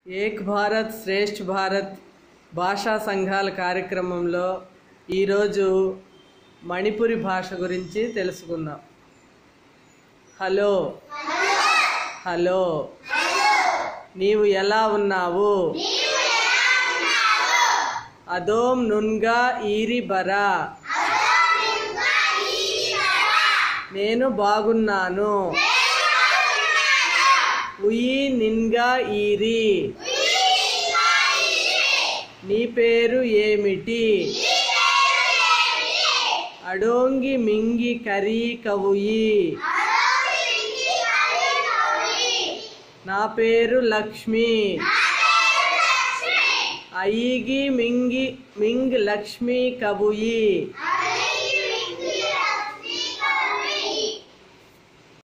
ఏక్ భారత్ శ్రేష్ఠ్ భారత్ భాషా సంఘాల కార్యక్రమంలో ఈరోజు మణిపురి భాష గురించి తెలుసుకుందాం హలో హలో నీవు ఎలా ఉన్నావు అదోం నున్గా ఈరి బరా నేను బాగున్నాను ఉయి నిన్గా ఈరి నీ పేరు ఏమిటి అడోంగి మింగి కరీ కవుయి నా పేరు లక్ష్మి అయిగి మింగి మింగ్ లక్ష్మి కబుయి